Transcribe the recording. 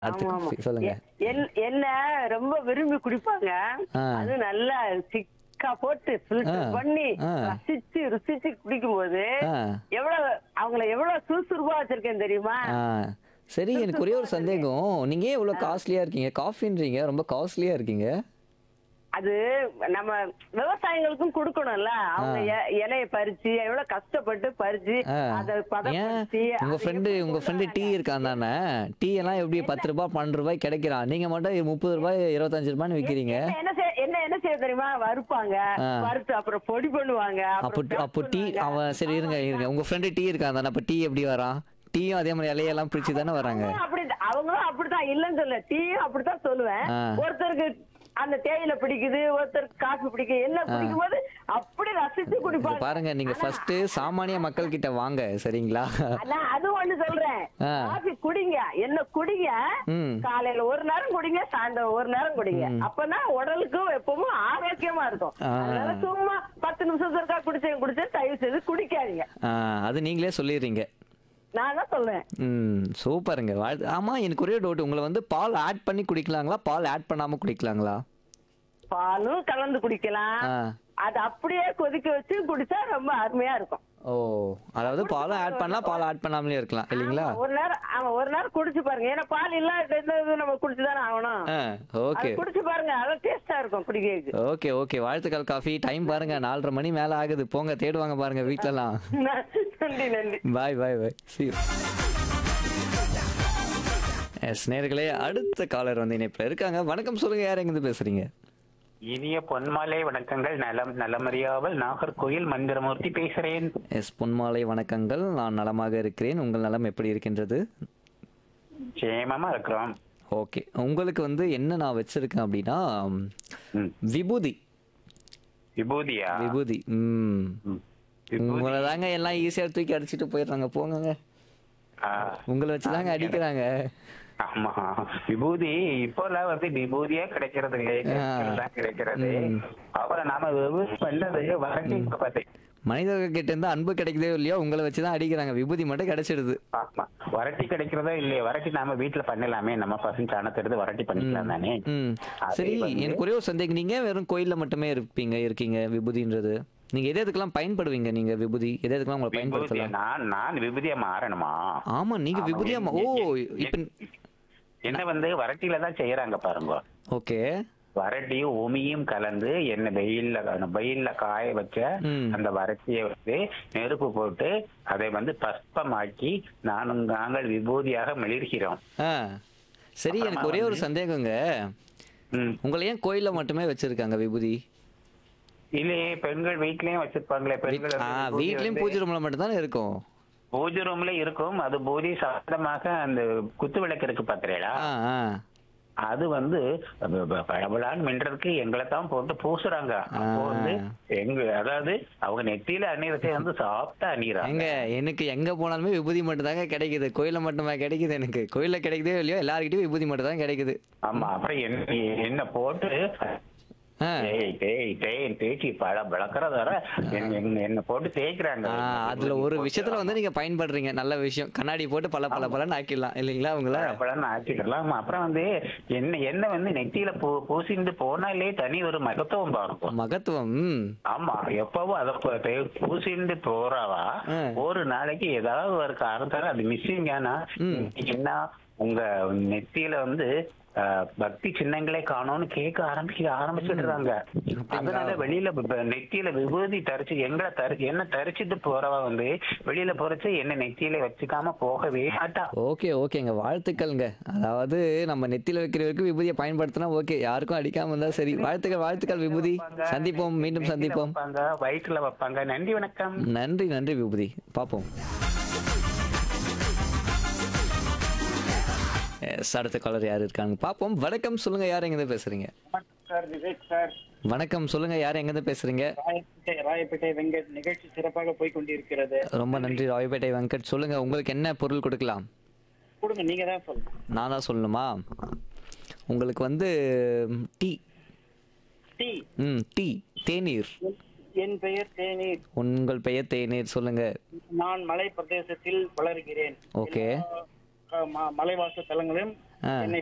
அடுத்து ஆமா, ஆமா. காஃபி சொல்லுங்க எ- என்- என்ன ரொம்ப விரும்பி குடிப்பாங்க ஆ. அது நல்லா சிக்கா போட்டு ஃபில்டர் ஆ. பண்ணி ஆ. ரசிச்சு ருசிச்சு குடிக்கும் போது ஆ எவ்வளவு அவங்கள எவ்வளவு சுறுசுறுப்பா வச்சிருக்கேன் தெரியுமா ஆ சரி எனக்கு ஒரே ஒரு சந்தேகம் நீங்க ஏன் இவ்வளவு காஸ்ட்லியா இருக்கீங்க காஃபின்றீங்க ரொம்ப காஸ்ட்லியா இருக்கீங்க அது நம்ம விவசாயிகளுக்கும் கொடுக்கணும்ல அவங்க எ- இலைய பறிச்சு எவ்வளவு கஷ்டப்பட்டு பறிச்சு ஆ. அதை ஏன் பதப்படுத்தி உங்க அதை ஃப்ரெண்டு எப்படி உங்க ஃப்ரெண்டு டீ கொண்டு இருக்கான் தானே டீ எல்லாம் எப்படி பத்து ரூபாய் பன்னெண்டு ரூபாய் கிடைக்கிறான் நீங்க மட்டும் முப்பது ரூபாய் இருபத்தஞ்சு ரூபாய்னு விக்கிறீங்க என்ன- என்ன செய்ய என்ன என்ன செய்ய தெரியுமா வறுப்பாங்க ஆ. வறுத்து அப்புறம் பொடி பண்ணுவாங்க அப்போ அப்புறம் pack அப்போ டீ பண்ணுவாங்க. அவன் சரி இருங்க இருங்க உங்க ஃப்ரெண்டு டீ இருக்கான் தானே அப்ப டீ எப்படி வரான் டீயும் அதே மாதிரி இலையெல்லாம் பிரிச்சு தானே வராங்க அவங்களும் அப்படி அவங்களும் அப்படிதான் இல்லன்னு சொல்ல டீயும் அப்படித்தான் சொல்லுவேன் ஆ. ஒருத்தருக்கு அந்த தேயிலை பிடிக்குது ஒருத்தருக்கு காஃபி பிடிக்குது என்ன பிடிக்கும் போது அப்படி ரசிச்சு இது குடிப்பாங்க பாருங்க நீங்க ஃபர்ஸ்ட் சாமானிய மக்கள் கிட்ட வாங்க சரிங்களா அதான் அது ஒண்ணு சொல்றேன் ஆ. காஃபி குடிங்க என்ன குடிங்க ம் காலையில ஒரு நேரம் குடிங்க சாயந்தரம் ஒரு நேரம் குடிங்க அப்பதான் உடலுக்கும் எப்பவும் ஆரோக்கியமா இருக்கும் ஆ. அதனால சும்மா பத்து நிமிஷத்துக்கு இருக்கா குடிச்சேன் குடிச்சேன் தயவு செய்து குடிக்காதீங்க ஆ, அது நீங்களே சொல்லிடுறீங்க நான் தான் சொல்றேன் ம் சூப்பருங்க வாழ்த்து ஆமா எனக்கு ஒரே டவுட் உங்களை வந்து பால் ஆட் பண்ணி குடிக்கலாங்களா பால் ஆட் பண்ணாம குடிக்கலாங்களா பாலும் கலந்து குடிக்கலாம் ஆ அது அப்படியே கொதிக்க வச்சு குடிச்சா ரொம்ப அருமையா இருக்கும் ஓ அதாவது பாலும் ஆட் பண்ணலாம் பால் ஆட் பண்ணாமலே இருக்கலாம் இல்லைங்களா ஆமா, ஒரு நேரம் ஆமா ஒரு நேரம் குடிச்சு பாருங்க ஏன்னா பால் இல்லாத இது நம்ம குடிச்சுதானே ஆகணும் ஆ ஓகே அது குடிச்சு பாருங்க அது டேஸ்டா இருக்கும் குடிக்கிறதுக்கு ஓகே ஓகே வாழ்த்துக்கள் காஃபி டைம் பாருங்க நாலரை மணி மேல ஆகுது போங்க தேடுவாங்க பாருங்க வீட்லலாம் நன்றி நன்றி bye bye bye see you எஸ் நேர்களே அடுத்த காலர் வந்து இணைப்பில் இருக்காங்க வணக்கம் சொல்லுங்க யார் எங்கிருந்து பேசுறீங்க இனிய பொன்மாலை வணக்கங்கள் நலம் நலமறியாமல் நாகர்கோயில் மந்திரமூர்த்தி பேசுறேன் எஸ் பொன்மாலை வணக்கங்கள் நான் நலமாக இருக்கிறேன் உங்கள் நலம் எப்படி இருக்கின்றது சேமமா இருக்கிறோம் ஓகே உங்களுக்கு வந்து என்ன நான் வச்சிருக்கேன் அப்படின்னா ம். விபூதி விபூதியா விபூதி ம் ம். விபூதி. உங்களை தாங்க எல்லாம் ஈஸியா தூக்கி அடிச்சிட்டு போயிடுறாங்க போங்கங்க ஆ, உங்களை வச்சு தாங்க அடிக்கிறாங்க ஆமா விபூதி இப்போல்லாம் வந்து விபூதியா கிடைக்கிறது இல்லை தான் கிடைக்கிறது அப்புறம் நாம விபூதி பண்ணது வரட்டி பார்த்து மனிதர்கள் கிட்ட இருந்து அன்பு கிடைக்குதோ இல்லையோ உங்களை வச்சு தான் அடிக்கிறாங்க விபூதி மட்டும் கிடைச்சிடுது ஆமா வரட்டி கிடைக்கிறதோ இல்லையா வரட்டி நாம வீட்டுல பண்ணலாமே நம்ம பசங்க சாணத்தை எடுத்து வரட்டி பண்ணிக்கலாம் தானே ம் அதே சரி வந்து- எனக்கு ஒரே ஒரு சந்தேகம் நீங்க வெறும் கோயில்ல மட்டுமே இருப்பீங்க இருக்கீங்க விபூதின்றது நீங்க எது எதுக்கெல்லாம் பயன்படுவீங்க நீங்க விபூதி எது எதுக்கெல்லாம் உங்களை விபூதி பயன்படுத்தலாம் நான் நான் விபூதியா மாறணுமா ஆமா நீங்க ஆமா, விபூதியா மா- ஓ எ- இப்ப என்ன வந்து வரட்டியில தான் செய்யறாங்க பாருங்க ஓகே வரட்டியும் உமியும் கலந்து என்ன வெயில்ல வெயில்ல காய வச்ச ம். அந்த வரட்டியை வந்து நெருப்பு போட்டு அதை வந்து பஸ்பமாக்கி நானும் நாங்கள் விபூதியாக மெளிர்கிறோம் ஆ சரி எனக்கு ஒரே ஒரு சந்தேகங்க ம். உங்களை ஏன் கோயில்ல மட்டுமே வச்சிருக்காங்க விபூதி இல்லையே பெண்கள் வீட்லயும் வச்சிருப்பாங்களே பெண்கள் ஆ வந்து விபூதி வீட்லயும் வந்து பூஜை ரூம்ல மட்டும் தானே இருக்கும் பூஜை ரூம்ல இருக்கும் அது பூஜை சம்பந்தமாக அந்த குத்து விளக்கு இருக்கு பாத்திரேடா ஆ ஆ அது வந்து ப- ப- பளபளன்னு மின்றதுக்கு எங்களை தான் போட்டு பூசுறாங்க அப்போ வந்து எங்க அதாவது அவங்க நெத்தியில அணிறதே வந்து சாப்பிட்டா அணிறாங்க எங்க எனக்கு எங்க போனாலுமே விபூதி மட்டும் தாங்க கிடைக்குது கோயில்ல மட்டுமா கிடைக்குது எனக்கு கோயில்ல கிடைக்குதோ இல்லையோ எல்லாருக்கிட்டையும் விபூதி மட்டும் தான் கிடைக்குது ஆமா அப்புறம் என்ன என்ன போட்டு ஆ தேய் தேய் தேய் தேய்ச்சி பழ வளர்க்கறத வர என்ன- என்ன- என்ன போட்டு தேய்க்கிறாங்க ஆ, அதுல ஒரு விஷயத்துல வந்து நீங்க பயன்படுறீங்க நல்ல விஷயம் கண்ணாடி போட்டு பல பல பலன்னு ஆக்கிடலாம் இல்லைங்களா உங்கள பழம் ஆக்கிக்கலாம் அப்புறம் வந்து என்ன என்ன வந்து நெத்தியில பூ பூசிட்டு போனாலே தனி ஒரு மகத்துவம் பார்க்கும் மகத்துவம் ம். ஆமா எப்பவும் அத ப- தே- பூசிட்டு போறாவா ஆ. ஒரு நாளைக்கு ஏதாவது ஒரு காரணத்தால அது மிஸ்ஸிங் ஆனா ம். என்ன உங்க நெத்தியில வந்து அஹ், பக்தி சின்னங்களே காணோம்னு கேட்க ஆரம்பிக்க ஆரம்பிச்சிடுறாங்க அதனால வெளியில ப- ப- நெத்தியில விபூதி தரிச்சு எங்களை தரி என்ன தரிச்சிட்டு போறவ வந்து வெளியில போறச்சு என்ன நெத்தியில வச்சுக்காம போகவே மாட்டா ஓகே ஓகேங்க வாழ்த்துக்கள்ங்க அதாவது நம்ம நெத்தியில வைக்கிற வரைக்கும் விபூதியை பயன்படுத்தினா ஓகே யாருக்கும் அடிக்காம இருந்தா சரி வாழ்த்துக்கள் வாழ்த்துக்கள் விபூதி சந்திப்போம் மீண்டும் நெத்தியில சந்திப்போம் வைப்பாங்க வயிற்றுல வைப்பாங்க நன்றி வணக்கம் நன்றி நன்றி விபூதி பார்ப்போம் எஸ் அடுத்த காலர் யார் இருக்காங்க பார்ப்போம் வணக்கம் சொல்லுங்க யார் எங்கேருந்து பேசுறீங்க சார் விவேக் சார் வணக்கம் சொல்லுங்க யார் எங்கேருந்து பேசுறீங்க ராயப்பேட்டை ராயப்பேட்டை வெங்கட் நிகழ்ச்சி சிறப்பாக போய் கொண்டிருக்கிறது ரொம்ப நன்றி ராயப்பேட்டை வெங்கட் சொல்லுங்க உங்களுக்கு என்ன பொருள் கொடுக்கலாம் கொடுங்க நீங்க தான் சொல்லுங்க நான் தான் சொல்லணுமா உங்களுக்கு வந்து டீ டீ ம் டீ தேநீர் என்- என் பெயர் தேநீர் உங்கள் பெயர் தேநீர் சொல்லுங்க நான் மலை பிரதேசத்தில் வளர்கிறேன் ஓகே எல்லா, அஹ், ம- மலைவாச தலங்களிலும் ஆ. என்னை